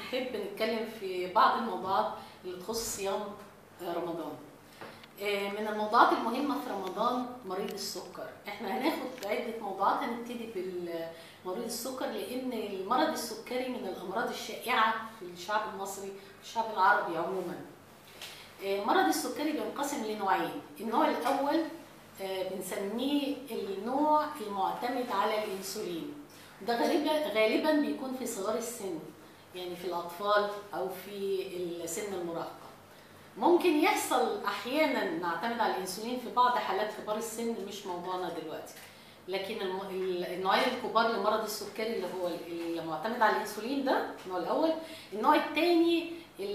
هنحب نتكلم في بعض الموضوعات اللي تخص صيام رمضان آه، من الموضوعات المهمة في رمضان مريض السكر احنا هناخد عدة موضوعات هنبتدي بمريض السكر لان المرض السكري من الامراض الشائعة في الشعب المصري والشعب العربي عموما آه، مرض السكري بينقسم لنوعين النوع الاول آه، بنسميه النوع المعتمد على الانسولين ده غالبا غالبا بيكون في صغار السن يعني في الاطفال او في سن المراهقه ممكن يحصل احيانا نعتمد على الانسولين في بعض حالات كبار السن مش موضوعنا دلوقتي لكن الم- ال- النوعين الكبار لمرض السكري اللي هو المعتمد على الانسولين ده النوع الاول النوع الثاني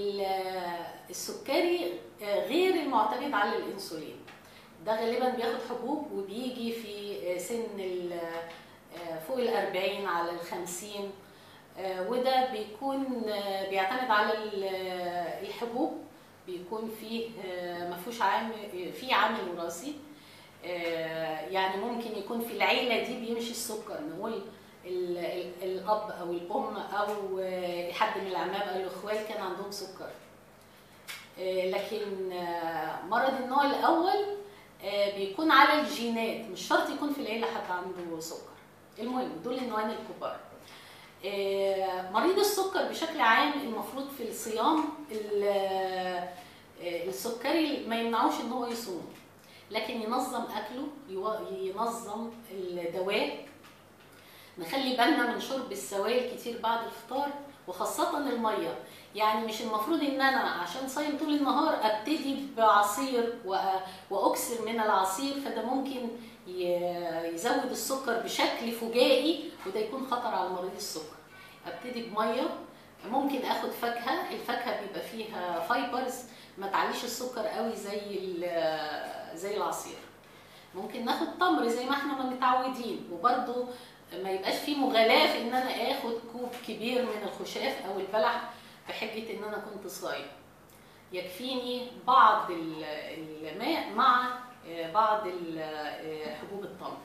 السكري آه، غير المعتمد على الانسولين ده غالبا بياخد حبوب وبيجي في آه، سن ال- آه، فوق الأربعين على الخمسين آه، وده بيكون آه، بيعتمد على ال- آه، الحبوب بيكون فيه آه، مفهوش عامل في عامل وراثي آه، يعني ممكن يكون في العيلة دي بيمشي السكر نقول ال- ال- الأب أو الأم أو آه، حد من العمام أو الإخوال كان عندهم سكر آه، لكن آه، مرض النوع الأول آه، بيكون على الجينات مش شرط يكون في العيلة حد عنده سكر المهم دول النوعين الكبار آه، مريض السكر بشكل عام المفروض في الصيام ال- آه، السكري ما يمنعوش ان هو يصوم لكن ينظم اكله يو- ينظم الدواء نخلي بالنا من شرب السوائل كتير بعد الفطار وخاصة المية يعني مش المفروض ان انا عشان صايم طول النهار ابتدي بعصير وأ- واكثر من العصير فده ممكن ي- يزود السكر بشكل فجائي وده يكون خطر على مريض السكر ابتدي بميه ممكن اخد فاكهه الفاكهه بيبقى فيها فايبرز ما تعليش السكر قوي زي ال- زي العصير ممكن ناخد تمر زي ما احنا ما متعودين وبرده ما يبقاش فيه مغالاه في ان انا اخد كوب كبير من الخشاف او البلح بحجه ان انا كنت صايم يكفيني بعض ال- الماء مع آه، بعض ال- آه، حبوب التمر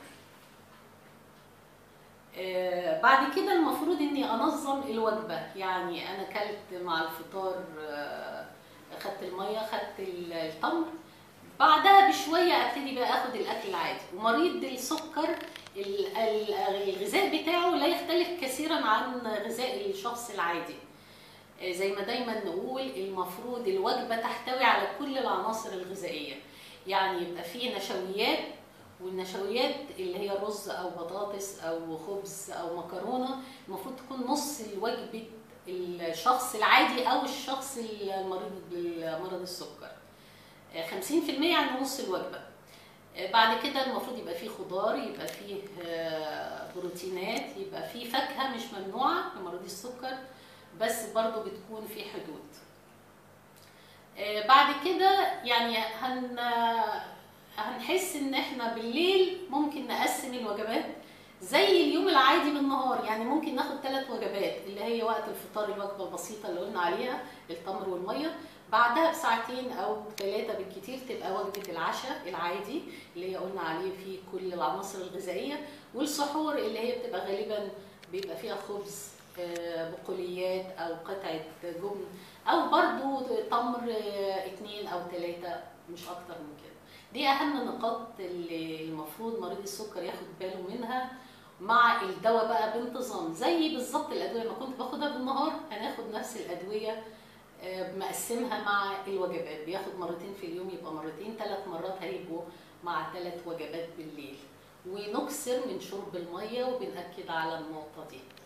آه، بعد كده المفروض اني انظم الوجبه يعني انا كلت مع الفطار آه، خدت الميه خدت ال- التمر بعدها بشويه ابتدي بقى اخد الاكل العادي ومريض السكر ال- ال- الغذاء بتاعه لا يختلف كثيرا عن غذاء الشخص العادي آه، زي ما دايما نقول المفروض الوجبه تحتوي على كل العناصر الغذائيه يعني يبقى فيه نشويات والنشويات اللي هي رز او بطاطس او خبز او مكرونه المفروض تكون نص الوجبه الشخص العادي او الشخص المريض بمرض السكر آه، 50% يعني نص الوجبه آه، بعد كده المفروض يبقى فيه خضار يبقى فيه آه، بروتينات يبقى فيه فاكهه مش ممنوعه لمريض السكر بس برضو بتكون في حدود آه، بعد كده يعني هن هنحس ان احنا بالليل ممكن نقسم الوجبات زي اليوم العادي بالنهار يعني ممكن ناخد ثلاث وجبات اللي هي وقت الفطار الوجبه البسيطه اللي قلنا عليها التمر والميه بعدها بساعتين او ثلاثه بالكتير تبقى وجبه العشاء العادي اللي هي قلنا عليه فيه كل العناصر الغذائيه والسحور اللي هي بتبقى غالبا بيبقى فيها خبز آه، بقوليات او قطعه جبن او برضو تمر آه، اتنين او ثلاثه مش اكتر من كده دي اهم النقاط اللي المفروض مريض السكر ياخد باله منها مع الدواء بقى بانتظام زي بالظبط الادويه ما كنت باخدها بالنهار هناخد نفس الادويه آه، مقسمها مع الوجبات بياخد مرتين في اليوم يبقى مرتين ثلاث مرات هيبقوا مع ثلاث وجبات بالليل ونكسر من شرب الميه وبنأكد على النقطه دي